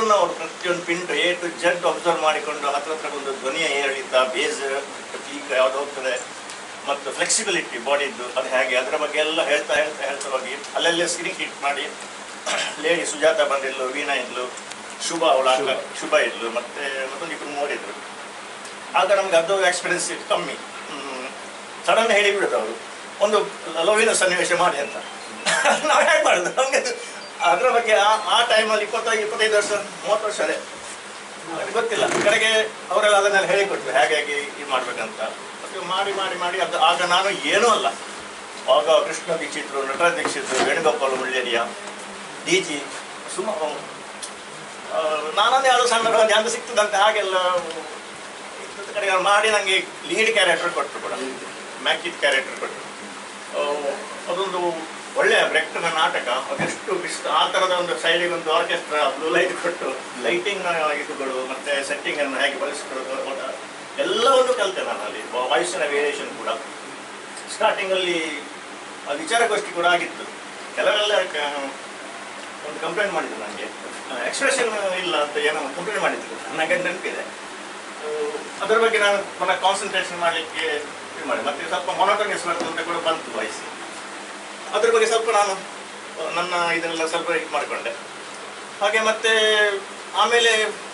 ಎಲ್ಲರನ್ನ ಅವರು ಪ್ರತಿಯೊಂದು point A to Z observe ಮಾಡಿಕೊಂಡು ಹತ್ರ ಹತ್ರ ಒಂದು ಧ್ವನಿಯ ಏರಿಳಿತ ಬೇಸ್ ಪೀಕ್ ಯಾವ್ದು ಹೋಗ್ತದೆ ಮತ್ತು ಫ್ಲೆಕ್ಸಿಬಿಲಿಟಿ ಬಾಡಿದ್ದು ಅದು ಹೇಗೆ ಅದರ ಬಗ್ಗೆ ಎಲ್ಲ ಹೇಳ್ತಾ ಹೇಳ್ತಾ ಹೇಳ್ತಾ ಹೋಗಿ ಅಲ್ಲೆಲ್ಲೇ ಸ್ಕ್ರೀನ್ ಹಿಟ್ ಮಾಡಿ ಲೇಡಿ ಸುಜಾತ ಬಂದಿದ್ಲು ವೀಣಾ ಇದ್ಲು ಶುಭ ಅವಳ ಅಕ್ಕ ಶುಭ ಇದ್ಲು ಮತ್ತೆ ಮತ್ತೊಂದು ಇಬ್ಬರು ಮೂರಿದ್ರು ಆಗ ನಮ್ಗೆ ಅದು ಎಕ್ಸ್ಪೀರಿಯನ್ಸ್ ಕಮ್ಮಿ ಸಡನ್ ಹೇಳಿ ಬಿಡುದು ಅವರು ಒಂದು ಲವಿನ ಸನ್ನಿವೇಶ ಮಾಡಿ ಅಂತ ನಾವು ಹೇಗೆ ಮಾಡುದು ನಮಗೆ ಅದರ ಬಗ್ಗೆ ಆ- ಆ ಟೈಮಲ್ಲಿ ಇಪ್ಪತ್ತೈದು ಇಪ್ಪತ್ತೈದು ವರ್ಷ ಮೂವತ್ತು ವರ್ಷ ಅದೇ ಅದು ಗೊತ್ತಿಲ್ಲ ಕಡೆಗೆ ಅವರೆಲ್ಲ ಅದನ್ನೆಲ್ಲ ಹೇಳಿಕೊಟ್ರು ಹೇಗೆ ಹೇಗೆ ಇದು ಮಾಡ್ಬೇಕಂತ ಮತ್ತೆ ಮಾಡಿ ಮಾಡಿ ಮಾಡಿ ಅದು ಆಗ ನಾನು ಏನೂ ಅಲ್ಲ ಆಗ ಕೃಷ್ಣ ದೀಕ್ಷಿತರು ನಟರಾಜ್ ದೀಕ್ಷಿತರು ವೇಣುಗೋಪಾಲ್ ಮುಳ್ಳೇರಿಯ ಡಿ ಜಿ ಸುಮಾರು ಆ, ನಾನೊಂದು ಯಾವುದೋ ಸಂದರ್ಭ ಅಂತ ಸಿಗ್ತದಂತೆ ಹಾಗೆಲ್ಲ ಇದ್ದದ ಕಡೆ ಅವ್ರು ಮಾಡಿ ನನಗೆ ಲೀಡ್ ಕ್ಯಾರೆಕ್ಟರ್ ಕೊಟ್ಟರು ಕೂಡ ಮ್ಯಾಕಿತ್ ಕ್ಯಾರೆಕ್ಟರ್ ಕೊಟ್ಟರು ಆ, ಅದೊಂದು ಒಳ್ಳೆಯ ಬ್ರೆಕ್ಟನ ನಾಟಕ ಅದೆಷ್ಟು ಇಷ್ಟು ಆ ಥರದ ಒಂದು ಶೈಲಿಗೆ ಒಂದು ಆರ್ಕೆಸ್ಟ್ರಾ ಬ್ಲೂ ಲೈಟ್ ಕೊಟ್ಟು ಲೈಟಿಂಗ್ ಇದುಗಳು ಮತ್ತೆ ಸೆಟ್ಟಿಂಗ್ ಅನ್ನು ಹೇಗೆ ಬಳಸ್ಕೊಳ್ಳೋದು ಅದ- ಎಲ್ಲವನ್ನು ಕಲಿತೆ ನಾನು ಅಲ್ಲಿ ವಾಯ್ಸಿನ ವೇರಿಯೇಷನ್ ಕೂಡ ಸ್ಟಾರ್ಟಿಂಗಲ್ಲಿ ವಿಚಾರಗೋಷ್ಠಿ ಕೂಡ ಆಗಿತ್ತು ಕೆಲವೆಲ್ಲ ಕ- ಒಂದು ಕಂಪ್ಲೇಂಟ್ ಮಾಡಿದ್ರು ನನಗೆ ಎಕ್ಸ್ಪ್ರೆಷನ್ ಇಲ್ಲ ಅಂತ ಏನೋ ಕಂಪ್ಲೇಂಟ್ ಮಾಡಿದ್ರು ನನಗೆ ನೆನಪಿದೆ ಆ, ಅದರ ಬಗ್ಗೆ ನಾನು ಪುನಃ ಕಾನ್ಸಂಟ್ರೇಷನ್ ಮಾಡಲಿಕ್ಕೆ ಇದು ಮಾಡಿ ಮತ್ತೆ ಸ್ವಲ್ಪ ಮೊನೋಟನಿಸ್ ಬರ್ತದೆ ಅಂತ ಕೂಡ ಬಂತು ವಾಯ್ಸ್ ಅದ್ರ ಬಗ್ಗೆ ಸ್ವಲ್ಪ ನಾನು ಆ, ನನ್ನ ಇದನ್ನೆಲ್ಲ ಸ್ವಲ್ಪ ಇದು ಮಾಡಿಕೊಂಡೆ ಹಾಗೆ ಮತ್ತೆ ಆಮೇಲೆ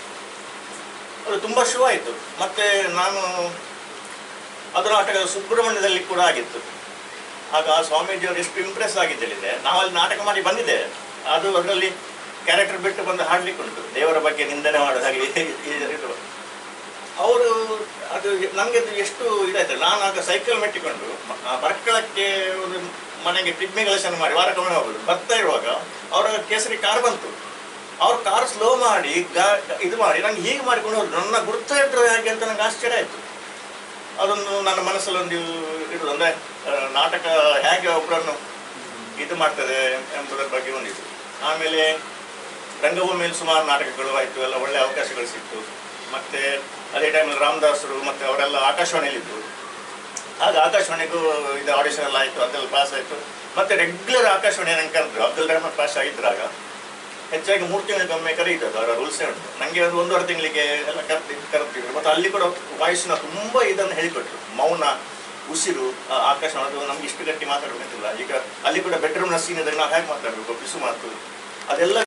ಅದು ತುಂಬ ಶೋ ಆಯಿತು ಮತ್ತೆ ನಾನು ಅದು ನಾಟಕ ಸುಬ್ರಹ್ಮಣ್ಯದಲ್ಲಿ ಕೂಡ ಆಗಿತ್ತು ಆಗ ಆ ಸ್ವಾಮೀಜಿಯವರು ಎಷ್ಟು ಇಂಪ್ರೆಸ್ ಆಗಿದ್ದೇಳಿದೆ ನಾವು ಅಲ್ಲಿ ನಾಟಕ ಮಾಡಿ ಬಂದಿದ್ದೆ ಅದು ಅದರಲ್ಲಿ ಕ್ಯಾರೆಕ್ಟರ್ ಬಿಟ್ಟು ಬಂದು ಹಾಡ್ಲಿಕ್ಕೆ ಉಂಟು ದೇವರ ಬಗ್ಗೆ ನಿಂದನೆ ಮಾಡೋದು ಹಾಗೆ ಇದು ಅವರು ಅದು ನನಗೆ ಅದು ಎಷ್ಟು ಇದಾಯ್ತು ನಾನು ಆಗ ಸೈಕಲ್ ಮೆಟ್ಟಿಕೊಂಡು ಮ- ಬರ್ಕಳಕ್ಕೆ ಒಂದು ಮನೆಗೆ ಟಿಗ್ಮಿಗಳೇಷನ್ ಮಾಡಿ ವಾರಕ್ಕೊಮ್ಮೆ ಹೋಗೋದು ಬರ್ತಾ ಇರುವಾಗ ಅವರ ಕೇಸರಿ ಕಾರ್ ಬಂತು ಅವ್ರ ಕಾರ್ ಸ್ಲೋ ಮಾಡಿ ಗಾ ಇದು ಮಾಡಿ ನಂಗೆ ಹೀಗೆ ಮಾಡಿಕೊಂಡು ಹೋದ್ರು ನನ್ನ ಗುರ್ತಾ ಇದ್ರು ಹೇಗೆ ಅಂತ ನಂಗೆ ಆಶ್ಚರ್ಯ ಆಯಿತು ಅದೊಂದು ನನ್ನ ಮನಸ್ಸಲ್ಲಿ ಒಂದು ಇಡುದು ಅಂದರೆ ಆ, ನಾಟಕ ಹೇಗೆ ಒಬ್ಬರನ್ನು ಇದು ಮಾಡ್ತದೆ ಎಂಬುದರ ಬಗ್ಗೆ ಒಂದಿತ್ತು ಆಮೇಲೆ ರಂಗಭೂಮಿಯಲ್ಲಿ ಸುಮಾರು ನಾಟಕಗಳು ಆಯಿತು ಎಲ್ಲ ಒಳ್ಳೆ ಅವಕಾಶಗಳು ಸಿಕ್ತು ಮತ್ತೆ ಅದೇ ಟೈಮಲ್ಲಿ ರಾಮದಾಸರು ಮತ್ತೆ ಅವರೆಲ್ಲ ಆಕಾಶವಾಣಿಯಲ್ಲಿದ್ದರು ಆಗ ಆಕಾಶವಾಣಿಗೂ ಇದು ಆಡಿಷನ್ ಎಲ್ಲ ಆಯಿತು ಅದೆಲ್ಲ ಪಾಸ್ ಆಯಿತು ಮತ್ತೆ ರೆಗ್ಯುಲರ್ ಆಕಾಶವಾಣಿ ನಂಗೆ ಕರೆದ್ರು ಅಬ್ದುಲ್ ರಹಮತ್ ಪಾಸ್ ಆಗಿದ್ರಾಗ ಹೆಚ್ಚಾಗಿ ಮೂರು ತಿಂಗಳಿಗೊಮ್ಮೆ ಕರೀತದ್ದು ಅವರ ರೂಲ್ಸೇ ಉಂಟು ನನಗೆ ಒಂದು ಒಂದೂವರೆ ತಿಂಗಳಿಗೆ ಎಲ್ಲ ಕರ್ತಿ ಕರೆದಿದ್ರು ಮತ್ತು ಅಲ್ಲಿ ಕೂಡ ವಾಯ್ಸ್ನ ತುಂಬ ಇದನ್ನು ಹೇಳಿಕೊಟ್ರು ಮೌನ ಉಸಿರು ಆ, ಆಕಾಶವಾಣಿ ಅದು ನಮ್ಗೆ ಇಷ್ಟು ಗಟ್ಟಿ ಮಾತಾಡಬೇಕಿಲ್ಲ ಈಗ ಅಲ್ಲಿ ಕೂಡ ಬೆಡ್ರೂಮ್ನ ಸೀನ್ ಇದ್ದಾಗ ನಾವು ಹೇಗೆ ಮಾತಾಡಬೇಕು ಬಿಸು ಮಾತು ಅದೆಲ್ಲ